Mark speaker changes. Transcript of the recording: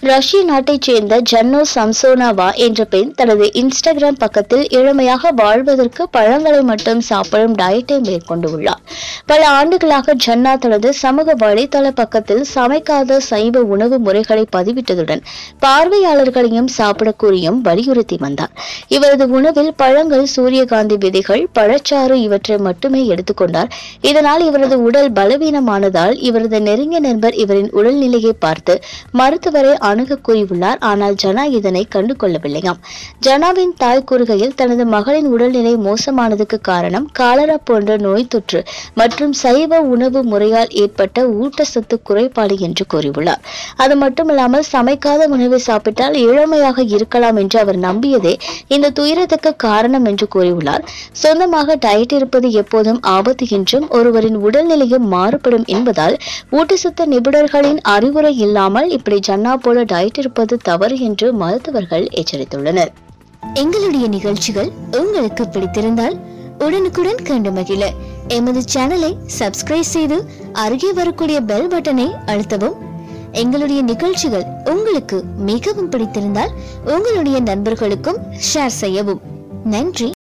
Speaker 1: ரஷ்ய நாட்டைச் சேர்ந்த ஜன்னோ சம்சோனாவா என்ற பெண் தனது இன்ஸ்டாகிராம் பக்கத்தில் இளமையாக வாழ்வதற்கு பழங்களை மட்டும் சாப்பிடும் டயட்டை மேற்கொண்டுள்ளார் பல ஆண்டுகளாக ஜன்னா தனது சமூக வலைதள பக்கத்தில் சமைக்காத சைவ உணவு முறைகளை பதிவிட்டதுடன் பார்வையாளர்களையும் சாப்பிடக் கூறியும் வலியுறுத்தி வந்தார் இவரது உணவில் பழங்கள் சூரியகாந்தி விதைகள் பழச்சாறு இவற்றை மட்டுமே எடுத்துக்கொண்டார் இதனால் இவரது உடல் பலவீனமானதால் இவரது நெருங்கிய நண்பர் இவரின் உடல்நிலையை பார்த்து மருத்துவரை அணுக கூறியுள்ளார் ஆனால் ஜனா இதனை கண்டு கொள்ளவில்லையாம் ஜனாவின் தாய் கூறுகையில் தனது மகளின் உடல்நிலை மோசமானதுக்கு காரணம் காலரா போன்ற நோய் தொற்று மற்றும் சைவ உணவு முறையால் ஏற்பட்ட ஊட்டச்சத்து குறைபாடு என்று கூறியுள்ளார் அது மட்டுமில்லாமல் சமைக்காத உணவை சாப்பிட்டால் இளமையாக இருக்கலாம் என்று அவர் நம்பியதே இந்த துயரத்துக்கு காரணம் என்று கூறியுள்ளார் சொந்தமாக டயட் இருப்பது எப்போதும் ஆபத்து என்றும் ஒருவரின் உடல்நிலையும் மாறுபடும் என்பதால் ஊட்டச்சத்து நிபுணர்களின் அறிவுரை இல்லாமல் இப்படி ஜன்னா போல டயட் இருப்பது தவறு என்று மருத்துவர்கள் எச்சரித்துள்ளனர் எங்களுடைய நிகழ்ச்சிகள் உங்களுக்கு பிடித்திருந்தால் உடனுக்குடன் கண்டு மகிழ எமது சேனலை சப்ஸ்கிரைப் செய்து அருகே வரக்கூடிய பெல் பட்டனை அழுத்தவும் எங்களுடைய நிகழ்ச்சிகள் உங்களுக்கு மிகவும் பிடித்திருந்தால் உங்களுடைய நண்பர்களுக்கும் ஷேர் செய்யவும் நன்றி